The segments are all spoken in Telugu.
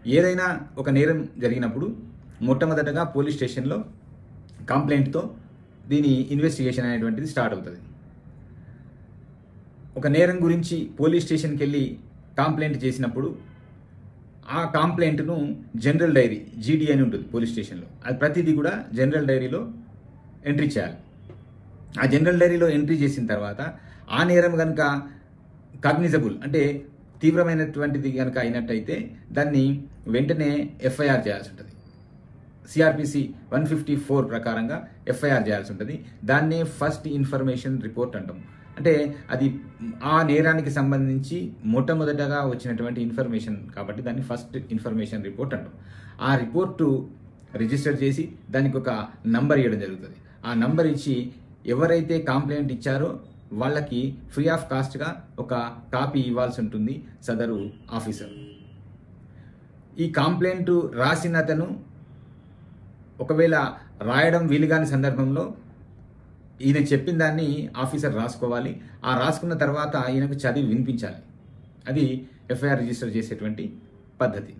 ఏదైనా ఒక నేరం జరిగినప్పుడు మొట్టమొదటగా పోలీస్ స్టేషన్లో కంప్లైంట్తో దీని ఇన్వెస్టిగేషన్ అనేటువంటిది స్టార్ట్ అవుతుంది ఒక నేరం గురించి పోలీస్ స్టేషన్కి వెళ్ళి కంప్లైంట్ చేసినప్పుడు ఆ కంప్లైంట్ను జనరల్ డైరీ జీడీ అని ఉంటుంది పోలీస్ స్టేషన్లో అది ప్రతిదీ కూడా జనరల్ డైరీలో ఎంట్రీ చేయాలి ఆ జనరల్ డైరీలో ఎంట్రీ చేసిన తర్వాత ఆ నేరం కనుక కాగ్నిజబుల్ అంటే తీవ్రమైనటువంటిది కనుక అయినట్టయితే దాన్ని వెంటనే ఎఫ్ఐఆర్ చేయాల్సి ఉంటుంది సిఆర్పిసి వన్ ఫిఫ్టీ ఫోర్ ప్రకారంగా ఎఫ్ఐఆర్ చేయాల్సి ఉంటుంది దాన్నే ఫస్ట్ ఇన్ఫర్మేషన్ రిపోర్ట్ అంటాం అంటే అది ఆ నేరానికి సంబంధించి మొట్టమొదటగా వచ్చినటువంటి ఇన్ఫర్మేషన్ కాబట్టి దాన్ని ఫస్ట్ ఇన్ఫర్మేషన్ రిపోర్ట్ అంటాం ఆ రిపోర్టు రిజిస్టర్ చేసి దానికి ఒక నంబర్ ఇవ్వడం జరుగుతుంది ఆ నంబర్ ఇచ్చి ఎవరైతే కంప్లైంట్ ఇచ్చారో వాళ్ళకి ఫ్రీ ఆఫ్ కాస్ట్గా ఒక కాపీ ఇవ్వాల్సి ఉంటుంది సదరు ఆఫీసర్ ఈ కంప్లైంట్ రాసిన అతను ఒకవేళ రాయడం వీలుగాని సందర్భంలో ఈయన చెప్పిన దాన్ని ఆఫీసర్ రాసుకోవాలి ఆ రాసుకున్న తర్వాత ఈయనకు చదివి వినిపించాలి అది ఎఫ్ఐఆర్ రిజిస్టర్ చేసేటువంటి పద్ధతి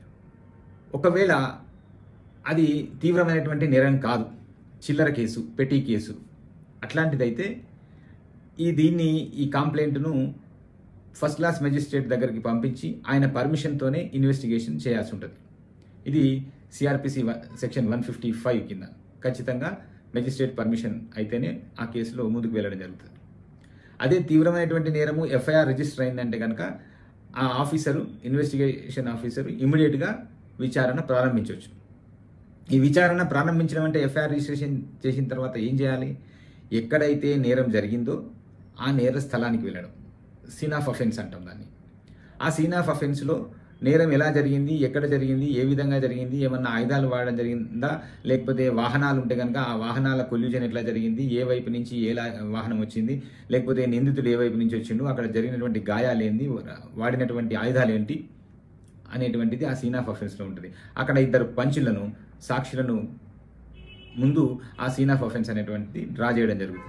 ఒకవేళ అది తీవ్రమైనటువంటి నేరం కాదు చిల్లర కేసు పెటీ కేసు అట్లాంటిదైతే ఈ దీన్ని ఈ కంప్లైంట్ను ఫస్ట్ క్లాస్ మెజిస్ట్రేట్ దగ్గరికి పంపించి ఆయన పర్మిషన్తోనే ఇన్వెస్టిగేషన్ చేయాల్సి ఉంటుంది ఇది CrPC section one fifty five కింద ఖచ్చితంగా మెజిస్ట్రేట్ పర్మిషన్ అయితేనే ఆ కేసులో ముందుకు వెళ్ళడం జరుగుతుంది అదే తీవ్రమైనటువంటి నేరము ఎఫ్ఐఆర్ రిజిస్టర్ అయిందంటే కనుక ఆ ఆఫీసరు ఇన్వెస్టిగేషన్ ఆఫీసరు ఇమీడియట్గా విచారణ ప్రారంభించవచ్చు ఈ విచారణ ప్రారంభించడం అంటే ఎఫ్ఐఆర్ రిజిస్ట్రేషన్ చేసిన తర్వాత ఏం చేయాలి ఎక్కడైతే నేరం జరిగిందో ఆ నేర స్థలానికి వెళ్ళడం సీన్ ఆఫ్ అఫెన్స్ అంటాం దాన్ని ఆ సీన్ ఆఫ్ అఫెన్స్లో నేరం ఎలా జరిగింది ఎక్కడ జరిగింది ఏ విధంగా జరిగింది ఏమన్నా ఆయుధాలు వాడడం జరిగిందా లేకపోతే వాహనాలు ఉంటే కనుక ఆ వాహనాల కొల్యూజన్ ఎట్లా జరిగింది ఏ వైపు నుంచి ఏ లా- వాహనం వచ్చింది లేకపోతే నిందితుడు ఏ వైపు నుంచి వచ్చిండు అక్కడ జరిగినటువంటి గాయాలు ఏంది వాడినటువంటి ఆయుధాలు ఏంటి అనేటువంటిది ఆ సీన్ ఆఫ్ అఫెన్స్లో ఉంటుంది అక్కడ ఇద్దరు పంచులను సాక్షులను ముందు ఆ సీన్ ఆఫ్ అఫెన్స్ అనేటువంటిది డ్రా చేయడం జరుగుతుంది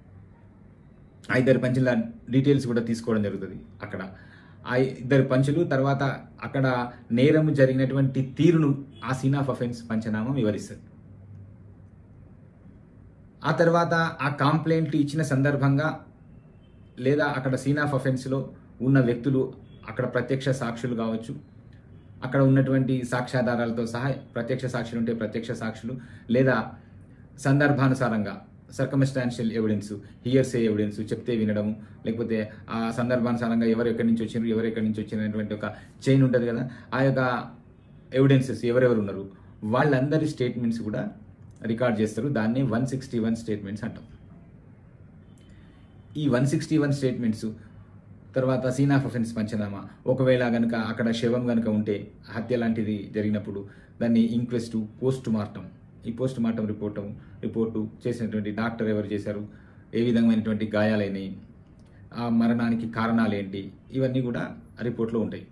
ఆ ఇద్దరు పంచుల డీటెయిల్స్ కూడా తీసుకోవడం జరుగుతుంది అక్కడ ఆ ఇద్దరు పంచులు తర్వాత అక్కడ నేరం జరిగినటువంటి తీరును ఆ సీన్ ఆఫ్ అఫెన్స్ పంచనామం వివరిస్తుంది ఆ తర్వాత ఆ కంప్లైంట్ ఇచ్చిన సందర్భంగా లేదా అక్కడ సీన్ ఆఫ్ అఫెన్స్లో ఉన్న వ్యక్తులు అక్కడ ప్రత్యక్ష సాక్షులు కావచ్చు అక్కడ ఉన్నటువంటి సాక్ష్యాధారాలతో సహా ప్రత్యక్ష సాక్షులు ఉంటే ప్రత్యక్ష సాక్షులు లేదా సందర్భానుసారంగా సర్కమిస్టాన్షియల్ ఎవిడెన్స్ హియర్సే ఎవిడెన్స్ చెప్తే వినడము లేకపోతే ఆ సందర్భానుసారంగా ఎవరు ఎక్కడి నుంచి వచ్చినారు ఎవరు ఎక్కడి నుంచి వచ్చినటువంటి ఒక చైన్ ఉంటుంది కదా ఆ యొక్క ఎవిడెన్సెస్ ఎవరెవరు ఉన్నారు వాళ్ళందరి స్టేట్మెంట్స్ కూడా రికార్డ్ చేస్తారు దాన్ని వన్ సిక్స్టీ వన్ స్టేట్మెంట్స్ అంటాం ఈ వన్ సిక్స్టీ వన్ స్టేట్మెంట్స్ తర్వాత సీన్ ఆఫ్ అఫెన్స్ పంచనామా ఒకవేళ కనుక అక్కడ శవం కనుక ఉంటే హత్య లాంటిది జరిగినప్పుడు దాన్ని ఇంక్వెస్ట్ పోస్ట్ మార్టం ఈ పోస్ట్ మార్టం రిపోర్టు రిపోర్టు చేసినటువంటి డాక్టర్ ఎవరు చేశారు ఏ విధమైనటువంటి గాయాలైనవి ఆ మరణానికి కారణాలు ఏంటి ఇవన్నీ కూడా ఆ రిపోర్ట్లో ఉంటాయి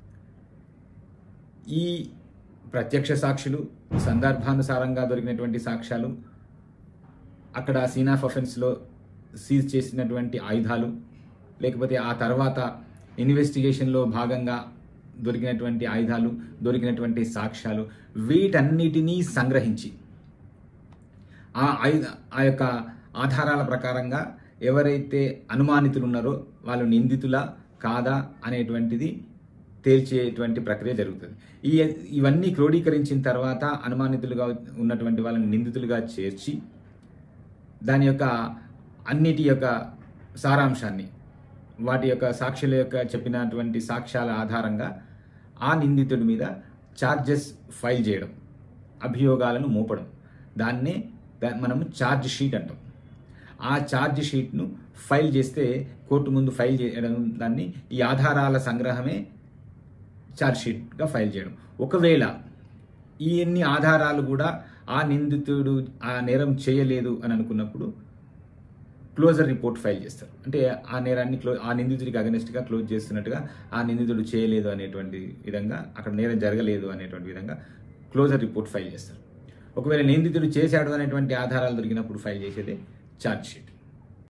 ఈ ప్రత్యక్ష సాక్షులు సందర్భానుసారంగా దొరికినటువంటి సాక్ష్యాలు అక్కడ సీన్ ఆఫ్ అఫెన్స్లో సీజ్ చేసినటువంటి ఆయుధాలు లేకపోతే ఆ తర్వాత ఇన్వెస్టిగేషన్లో భాగంగా దొరికినటువంటి ఆయుధాలు దొరికినటువంటి సాక్ష్యాలు వీటన్నిటినీ సంగ్రహించి ఆ ఆయుధ ఆ యొక్క ఆధారాల ప్రకారంగా ఎవరైతే అనుమానితులు ఉన్నారో వాళ్ళు నిందితులా కాదా అనేటువంటిది తేల్చేటువంటి ప్రక్రియ జరుగుతుంది ఈ ఇవన్నీ క్రోడీకరించిన తర్వాత అనుమానితులుగా ఉన్నటువంటి వాళ్ళని నిందితులుగా చేర్చి దాని యొక్క అన్నిటి యొక్క సారాంశాన్ని వాటి యొక్క సాక్షుల యొక్క చెప్పినటువంటి సాక్ష్యాల ఆధారంగా ఆ నిందితుడి మీద ఛార్జెస్ ఫైల్ చేయడం అభియోగాలను మోపడం దాన్నే దా- మనము ఛార్జ్ షీట్ అంటాం ఆ ఛార్జ్ షీట్ను ఫైల్ చేస్తే కోర్టు ముందు ఫైల్ చేయడం దాన్ని ఈ ఆధారాల సంగ్రహమే ఛార్జ్ షీట్గా ఫైల్ చేయడం ఒకవేళ ఈ ఎన్ని ఆధారాలు కూడా ఆ నిందితుడు ఆ నేరం చేయలేదు అని అనుకున్నప్పుడు క్లోజర్ రిపోర్ట్ ఫైల్ చేస్తారు అంటే ఆ నేరాన్ని క్లో ఆ నిందితుడికి అగనెస్ట్గా క్లోజ్ చేస్తున్నట్టుగా ఆ నిందితుడు చేయలేదు అనేటువంటి విధంగా అక్కడ నేరం జరగలేదు అనేటువంటి విధంగా క్లోజర్ రిపోర్ట్ ఫైల్ చేస్తారు ఒకవేళ నిందితుడు చేశాడు అనేటువంటి ఆధారాలు దొరికినప్పుడు ఫైల్ చేసేదే ఛార్జ్ షీట్